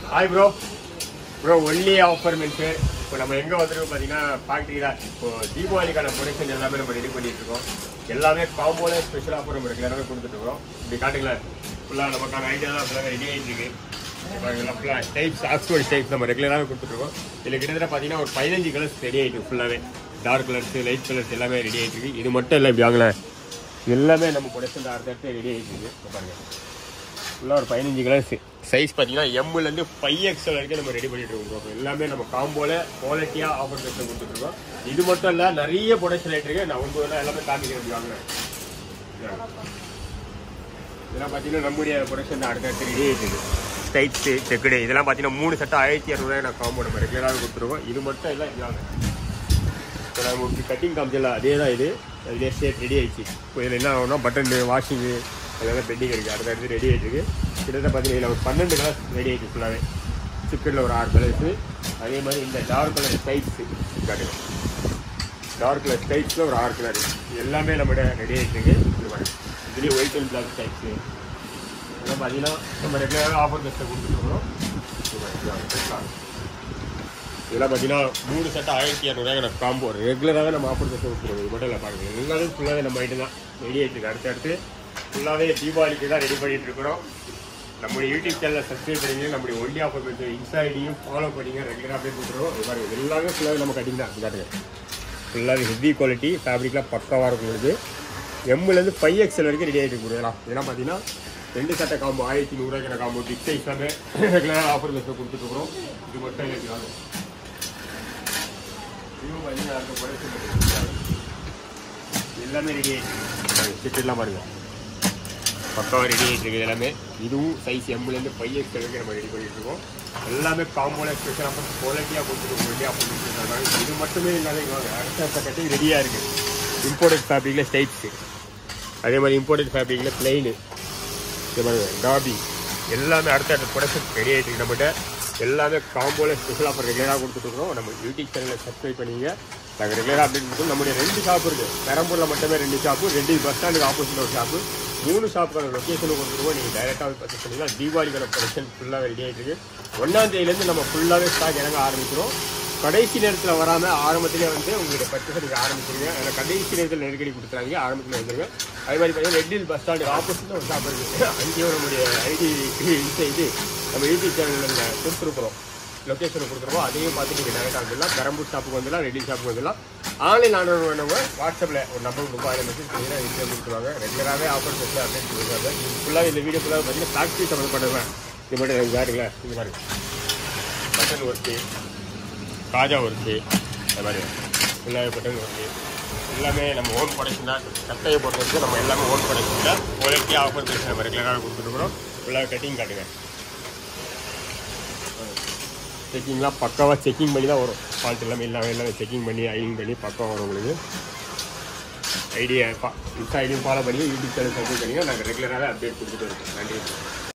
Hi bro bro only offer means இப்போ நம்ம எங்கே வந்துருக்கோம் பார்த்தீங்கன்னா ஃபேக்ட்ரி தான் இப்போ தீபாவளிக்கான ப்ரொடக்ஷன் எல்லாமே நம்ம ரெடி பண்ணிட்டு இருக்கோம் எல்லாமே காம்போல ஸ்பெஷல் ஆஃபர் நம்ம ரெகுலராகவே கொடுத்துட்ருக்கோம் இப்படி காட்டுங்களேன் ஃபுல்லாக நமக்கான ஐடியா தான் ஃபுல்லாக ரெடி ஆகிட்டு இருக்கு ஃபுல்லாக டைப்ஸ் ஆக்ஸ்போர்ட் டைப்ஸ் நம்ம ரெகுலராகவே கொடுத்துட்ருக்கோம் இதில் கிட்டத்தட்ட பார்த்தீங்கன்னா ஒரு பதினஞ்சு கலர்ஸ் ரெடி ஆகிட்டு ஃபுல்லாகவே டார்க் கலர்ஸ் லைட் கலர்ஸ் எல்லாமே ரெடி ஆகிட்டு இருக்கு இது மட்டும் இல்லை இப்படி வாங்களேன் எல்லாமே நம்ம ப்ரொடக்ஷன் அடுத்தடுத்து ரெடி ஆகிட்டு இருக்கு இப்போ பாருங்க ஃபுல்லாக ஒரு பதினஞ்சு கலர்ஸ் சைஸ் பார்த்தீங்கன்னா எம்லேருந்து ஃபைவ் எக்ஸ்எல் வரைக்கும் நம்ம ரெடி பண்ணிட்டு இருக்கோம் bro. எல்லாமே நம்ம காம்போல குவாலிட்டியாக ஆஃபர் பண்ணி கொடுத்துட்ருக்கோம் இது மட்டும் இல்லை நிறைய ப்ரொடக்ஷன் ஆகிட்டு இருக்கு நான் ஒன்பது எல்லாமே காமிக்கிறேன் வாங்குறேன் இதெல்லாம் பார்த்தீங்கன்னா நம்முடைய ப்ரொடக்ஷன் அடுத்தடுத்து ரெடி ஆகிட்டு இருக்கு ஸ்டைட்ஸு செக்குடு இதெல்லாம் பார்த்தீங்கன்னா மூணு சட்டம் ஆயிரத்தி இரநூறுவாய் நான் காம்போ நம்ம ரெகுலராக கொடுத்துருவோம் இது மட்டும் இல்லை இதாங்க இப்போ நம்ம இப்படி கட்டிங் காமிச்சல அதே தான் இது இதே ஷேப் ரெடி ஆயிடுச்சு இப்போ இதில் என்ன ஆகும்னா பட்டன் வாஷிங்கு அதெல்லாம் பெண்டிங் இருக்குது அடுத்த அடுத்து ரெடி ஆகிட்டு இருக்கு கிட்டத்தட்ட பார்த்தீங்கன்னா இதில் ஒரு பன்னெண்டு கலர்ஸ் ரெடி ஆகிடுச்சு ஃபுல்லாகவே சிக்கனில் ஒரு ஆறு கலர்ஸு அதே மாதிரி இந்த டார்க் கலர் ஸ்டைட்ஸு காட்டுங்க டார்க் கலர் ஸ்டைட்ஸில் ஒரு ஆறு கலர் எல்லாமே நம்மகிட்ட ரெடி ஆகிட்டு இருக்கு இது மாதிரி இதுலேயும் ஒயிட் அண்ட் பிளாக் ஸ்டைட்ஸு இதெல்லாம் பார்த்தீங்கன்னா நம்ம ரெகுலராக ஆஃபர் பெஸ்ட்டை கொடுத்துருக்கோம் இதெல்லாம் பார்த்தீங்கன்னா மூணு சட்டை ஆயிரத்தி இரநூறுவாய்க்கு நம்ம காம்போ ரெகுலராகவே நம்ம ஆஃபர் பெஸ்ட்டை கொடுத்துருவோம் இது மட்டும் இல்லை பாருங்க எல்லாமே ஃபுல்லாகவே நம்ம ஐட்டம் தான் ரெடி ஆகிட்டு இருக்கு அடுத்து அடுத்து ஃபுல்லாகவே தீபாவளிக்கு தான் ரெடி பண்ணிட்டு இருக்கிறோம் நம்முடைய யூடியூப் சேனலை சப்ஸ்கிரைப் பண்ணிங்க நம்முடைய ஒன்லி ஆஃபர் பெஸ்ட் இன்ஸ்டா ஐடியும் ஃபாலோ பண்ணிங்க ரெகுலராக அப்படியே கொடுத்துருவோம் இது பாருங்க எல்லாமே ஃபுல்லாகவே நம்ம கட்டிங் தான் காட்டுங்க ஃபுல்லாகவே ஹெவி குவாலிட்டி ஃபேப்ரிக்லாம் பக்காவாக இருக்கும் உங்களுக்கு எம்முலேருந்து ஃபைவ் எக்ஸ்எல் வரைக்கும் ரெடி ஆகிட்டு கொடுக்கலாம் இதெல்லாம் பார்த்தீங்கன்னா ரெண்டு சட்டை காம்போ ஆயிரத்தி நூறுரூவாய்க்கு காம்போ பிக் சைஸ் எல்லாமே ரெகுலராக ஆஃபர் பெஸ்ட்டில் கொடுத்துட்ருக்குறோம் இது மட்டும் எனக்கு ஆகும் இதுவும் பார்த்தீங்கன்னா அடுத்த குறைச்சு எல்லாமே ரெடி ஆகிட்டு டிக்கெட்லாம் பாருங்க பக்காவாக ரெடி ஆகிட்டு இருக்கு எல்லாமே இதுவும் சைஸ் எம்முலேருந்து ஃபைவ் எக்ஸ்எல் வரைக்கும் நம்ம ரெடி பண்ணிட்டு இருக்கோம் எல்லாமே காம்போல ஸ்பெஷல் ஆஃபர் குவாலிட்டியாக கொடுத்துருக்கோம் ரெடி ஆஃபர் கொடுத்துருக்காங்க இது மட்டுமே இல்லாத இங்க அடுத்த அடுத்த கட்டி ரெடியாக இருக்குது இம்போர்ட்டட் ஃபேப்ரிக்கில் ஸ்டைட்ஸு அதே மாதிரி இம்போர்ட்டட் ஃபேப்ரிக்கில் பிளெயின் இது மாதிரி டாபி எல்லாமே அடுத்த அடுத்த ப்ரொடக்ஷன் ரெடி ஆகிட்டு இருக்கு நம்மகிட்ட எல்லாமே காம்போல ஸ்பெஷல் ஆஃபர் ரெகுலராக கொடுத்துட்ருக்கோம் நம்ம யூடியூப் சேனலை சப்ஸ்கிரைப் பண்ணிங்க நாங்கள் ரெகுலராக அப்டேட் கொடுத்தோம் நம்முடைய ரெண்டு ஷாப் இருக்குது பெரம்பூரில் மட்டுமே ரெண்டு ஷாப்பு ரெண்டு பஸ் ஸ்டாண்டுக்கு ஆப்போசிட்டில் ஒரு ஷாப்பு மூணு ஷாப்புக்கான லொக்கேஷனும் கொடுத்துருவோம் நீங்கள் டைரெக்டாக பர்ச்சேஸ் பண்ணிங்கன்னா தீபாவளிக்கான ப்ரொடக்ஷன் ஃபுல்லாக ரெடி ஆகிட்டு இருக்கு ஒன்றாம் தேதியிலேருந்து நம்ம ஃபுல்லாகவே ஸ்டாக் இறங்க ஆரம்பிக்கிறோம் கடைசி நேரத்தில் வராமல் ஆரம்பத்திலே வந்து உங்களுடைய பர்ச்சேஸ் நீங்கள் ஆரம்பிச்சிருங்க அதில் கடைசி நேரத்தில் நெருக்கடி கொடுத்துறாங்க ஆரம்பத்தில் வந்துருங்க அதே மாதிரி பார்த்தீங்கன்னா ரெட்டில் பஸ் ஸ்டாண்டு ஆப்போசிட்டில் ஒரு ஷாப் இருக்குது அங்கேயும் நம்முடைய ஐடி இது நம்ம யூடியூப் சேனலில் கொடுத்துருக்குறோம் லொக்கேஷனை கொடுத்துருவோம் அதையும் பார்த்து நீங்கள் டேரெக்டாக வந்துடலாம் பெரம்பூர் ஷாப்புக்கு வந்துடலாம் ரெட்டி ஷாப்புக்கு வந்துடலாம் ஆன்லைன் ஆர்டர் வேணவங்க வாட்ஸ்அப்பில் ஒரு நம்பர் கொடுப்போம் அதில் மெசேஜ் பண்ணிங்கன்னா ரிட்டர்ன் கொடுத்துருவாங்க ரெகுலராகவே ஆஃபர் பெஸ்ட்டாக அப்டேட் கொடுக்குறாங்க இது ஃபுல்லாக இந்த வீடியோ ஃபுல்லாக பார்த்தீங்கன்னா ஃபேக்ட்ரி சம்மந்தப்பட்டவங்க இது மட்டும் எனக்கு காட்டுங்களேன் இது மாதிரி பட்டன் ஒர்க்கு காஜா ஒர்க்கு அது மாதிரி ஃபுல்லாகவே பட்டன் ஒர்க்கு எல்லாமே நம்ம ஓன் ப்ரொடக்ஷன் தான் கட்டையை பொறுத்த வரைக்கும் நம்ம எல்லாமே ஓன் ப்ரொடக்ஷன் தான் குவாலிட்டியாக ஆஃபர் பேசி நம்ம ரெகுலராக கொடுத்துருக்குறோம் ஃபுல்லாக கட்டிங் காட்டுங்க செக்கிங்லாம் பக்காவாக செக்கிங் பண்ணி தான் வரும் ஃபால்ட் எல்லாமே எல்லாமே எல்லாமே செக்கிங் பண்ணி ஐலிங் பண்ணி பக்கம் வரும் உங்களுக்கு ஐடியா இன்ஸ்டா ஐடியும் ஃபாலோ பண்ணி யூடியூப் சேனல் சப்ஸ்கிரைப் பண்ணி நாங்கள் ரெகுலராகவே அப்டேட் கொடுத்துட்டு இருக்கோம் நன்றி